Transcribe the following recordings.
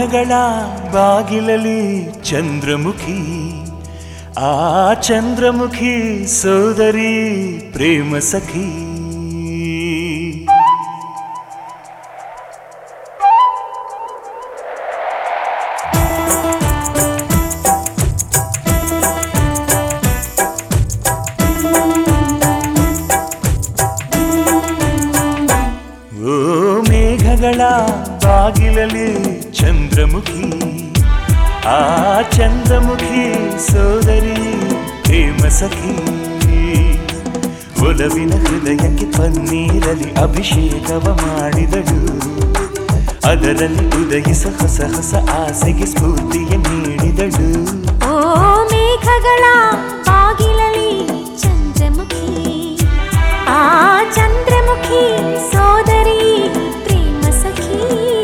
ಮೇಘಗಳ ಬಾಗಿಲಲಿ ಚಂದ್ರಮುಖಿ ಆ ಚಂದ್ರಮುಖಿ ಸೋದರಿ ಪ್ರೇಮ ಸಖಿ ಓ ಮೇಘಗಳ ಬಾಗಿಲಲಿ ಚಂದ್ರಮುಖಿ ಆ ಚಂದ್ರಮುಖಿ ಸೋದರಿ ಪ್ರೇಮ ಸಖಿ ಒಲವಿನ ಹೃದಯಕ್ಕೆ ಪನ್ನೀರಲಿ ಅಭಿಷೇಕವ ಮಾಡಿದಳು ಅದರಲ್ಲಿ ಉದಯಿಸ ಹೊಸ ಹೊಸ ಆಸೆಗೆ ಸ್ಫೂರ್ತಿಯ ನೀಡಿದಳು ಓ ಮೇಘಗಳ ಬಾಗಿಲಲಿ ಚಂದ್ರಮುಖಿ ಆ ಚಂದ್ರಮುಖಿ ಸೋದರಿ ಪ್ರೇಮ ಸಖಿ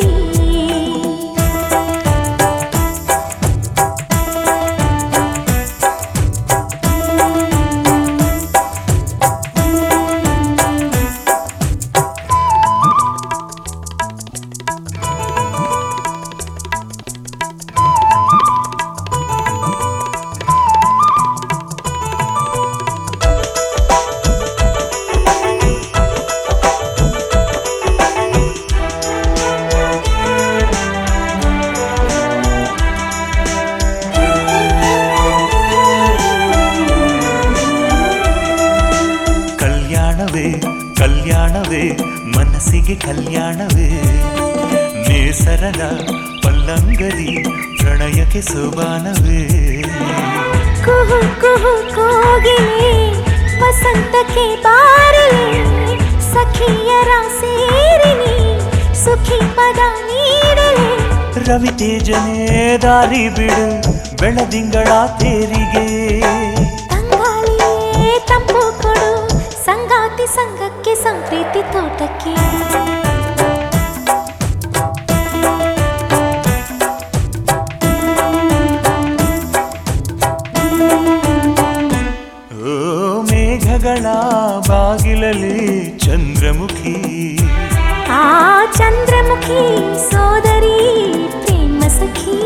ಕಲ್ಯಾಣವೇ ಕಲ್ಯಾಣವೇ ಮನಸ್ಸಿಗೆ ಕಲ್ಯಾಣವೇ ನೇಸರದ ಪಲ್ಲಂಗರಿ ಪ್ರಣಯಕ್ಕೆ ಸೋಬಾನವೇ ಕುಹು ಕುಹು ಕೋಗಿಲೆ ವಸಂತಕ್ಕೆ ಬಾರಲೆ ಸಖಿಯರ ಸೇರಿನಿ ಸುಖಿ ಪದ ನೀಡಲೆ ರವಿ ತೇಜನೇ ದಾರಿ ಬಿಡು ಬೆಳದಿಂಗಳ ತೇರಿಗೆ ತಂಗಾಳಿಯೇ ತಂಪು ಕೊಡು ಸಂಗಾತಿ ಸಂಘಕ್ಕೆ ಸಂಪ್ರೀತಿ ತೋಟಕ್ಕೆ ಓ ಮೇಘಗಳ ಬಾಗಿಲಲ್ಲಿ ಚಂದ್ರಮುಖಿ ಆ ಚಂದ್ರಮುಖಿ ಸೋದರಿ ಪ್ರೇಮ ಸಖಿ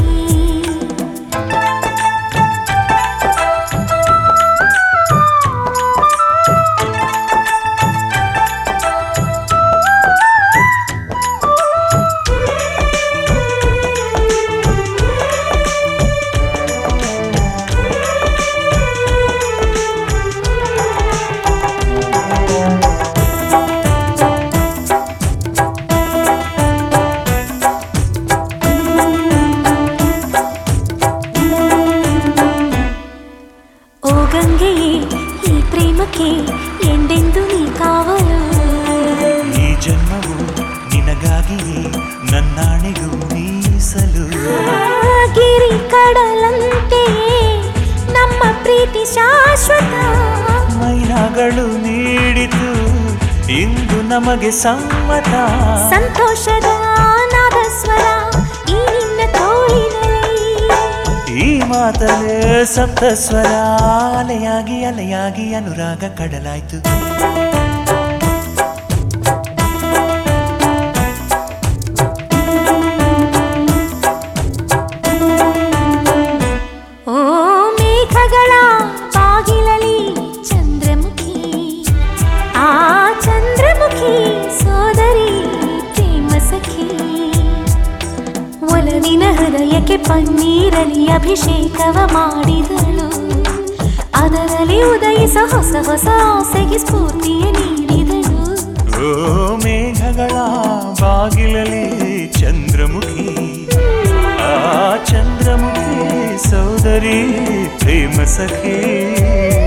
ಓ ಗಂಗೆಯೇ ಈ ಪ್ರೇಮಕ್ಕೆ ಎಂದೆಂದು ನೀ ಕಾವಲು ಈ ಜನ್ಮವು ನಿನಗಾಗಿಯೇ ನನ್ನಾಣೆಗೂ ಮೀಸಲು ಗಿರಿ ಕಡಲಂತೆಯೇ ನಮ್ಮ ಪ್ರೀತಿ ಶಾಶ್ವತ ಮೈನಾಗಳು ನೀಡಿತು ಇಂದು ನಮಗೆ ಸಮ್ಮತ ಸಂತೋಷದ ನಾದ ಸ್ವರ ಈ ನಿನ್ನ ತೋಳಿನಲ್ಲಿ ಈ ಮಾತಲೇ ಸಪ್ತ ಸ್ವರ ಅಲೆಯಾಗಿ ಅಲೆಯಾಗಿ ಅನುರಾಗ ಕಡಲಾಯ್ತು ಓ ಮೇಘಗಳ ಬಾಗಿಲಲಿ ಚಂದ್ರಮುಖಿ ಆ ಚಂದ್ರಮುಖಿ ಸೋದರಿ ಪ್ರೇಮ ಸಖಿ ಒಲವಿನ ಹೃದಯಕ್ಕೆ ಪನ್ನೀರಲಿ ಅಭಿಷೇಕವ ಮಾಡಿದಳು ಅದರಲ್ಲಿ ಉದಯಿಸ ಹೊಸ ಹೊಸ ಆಸೆಗೆ ಸ್ಫೂರ್ತಿಯ ನೀಡಿದಳು ಓ ಮೇಘಗಳ ಬಾಗಿಲಲ್ಲಿ ಚಂದ್ರಮುಖಿ ಆ ಚಂದ್ರಮುಖಿ ಸೋದರಿ ಪ್ರೇಮ ಸಖಿ